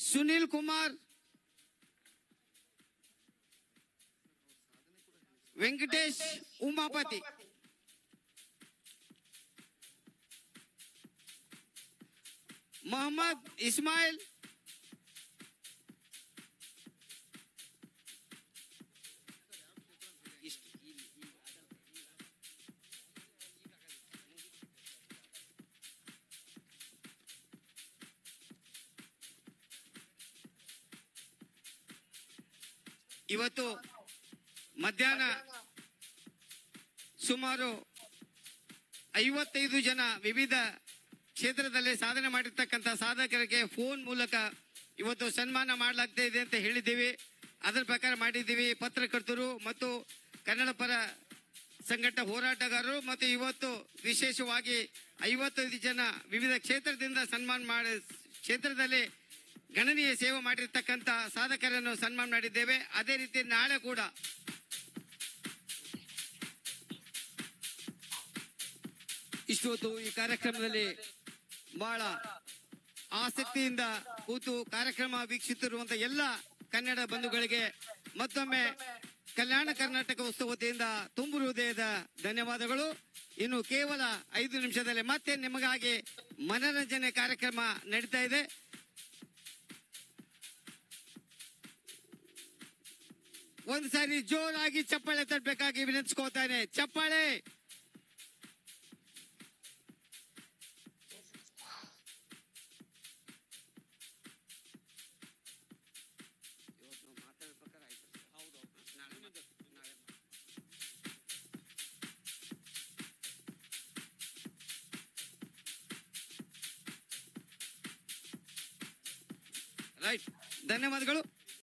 ಸುನಿಲ್ ಕುಮಾರ್ ವೆಂಕಟೇಶ್ ಉಮಾಪತಿ ಮೊಹಮ್ಮದ್ ಇಸ್ಮಾಯಿಲ್ ಇವತ್ತು ಮಧ್ಯಾಹ್ನ ಸುಮಾರು ಐವತ್ತೈದು ಜನ ವಿವಿಧ ಕ್ಷೇತ್ರದಲ್ಲಿ ಸಾಧನೆ ಮಾಡಿರ್ತಕ್ಕಂಥ ಸಾಧಕರಿಗೆ ಫೋನ್ ಮೂಲಕ ಇವತ್ತು ಸನ್ಮಾನ ಮಾಡಲಾಗ್ತಾ ಇದೆ ಅಂತ ಹೇಳಿದ್ದೀವಿ ಅದರ ಪ್ರಕಾರ ಮಾಡಿದ್ದೀವಿ ಪತ್ರಕರ್ತರು ಮತ್ತು ಕನ್ನಡ ಪರ ಸಂಘಟ ಹೋರಾಟಗಾರರು ಮತ್ತು ಇವತ್ತು ವಿಶೇಷವಾಗಿ ಐವತ್ತೈದು ಜನ ವಿವಿಧ ಕ್ಷೇತ್ರದಿಂದ ಸನ್ಮಾನ ಮಾಡಿ ಕ್ಷೇತ್ರದಲ್ಲಿ ಗಣನೀಯ ಸೇವೆ ಮಾಡಿರ್ತಕ್ಕಂಥ ಸಾಧಕರನ್ನು ಸನ್ಮಾನ ಮಾಡಿದ್ದೇವೆ ಅದೇ ರೀತಿ ನಾಳೆ ಕೂಡ ಇಷ್ಟು ಹೊತ್ತು ಈ ಕಾರ್ಯಕ್ರಮದಲ್ಲಿ ಬಹಳ ಆಸಕ್ತಿಯಿಂದ ಕೂತು ಕಾರ್ಯಕ್ರಮ ವೀಕ್ಷಿಸಿರುವಂತ ಎಲ್ಲ ಕನ್ನಡ ಬಂಧುಗಳಿಗೆ ಮತ್ತೊಮ್ಮೆ ಕಲ್ಯಾಣ ಕರ್ನಾಟಕ ಉತ್ಸವ ವತಿಯಿಂದ ತುಂಬು ಹೃದಯದ ಧನ್ಯವಾದಗಳು ಇನ್ನು ಕೇವಲ ಐದು ನಿಮಿಷದಲ್ಲಿ ಮತ್ತೆ ನಿಮಗಾಗಿ ಮನರಂಜನೆ ಕಾರ್ಯಕ್ರಮ ನಡೀತಾ ಇದೆ ಒಂದು ಸಾರಿ ಜೋರಾಗಿ ಚಪ್ಪಾಳೆ ತಟ್ಟಬೇಕಾಗಿ ವಿನಂತಿಸ್ಕೋತಾನೆ ಚಪ್ಪಾಳೆ ರೈಟ್ ಧನ್ಯವಾದಗಳು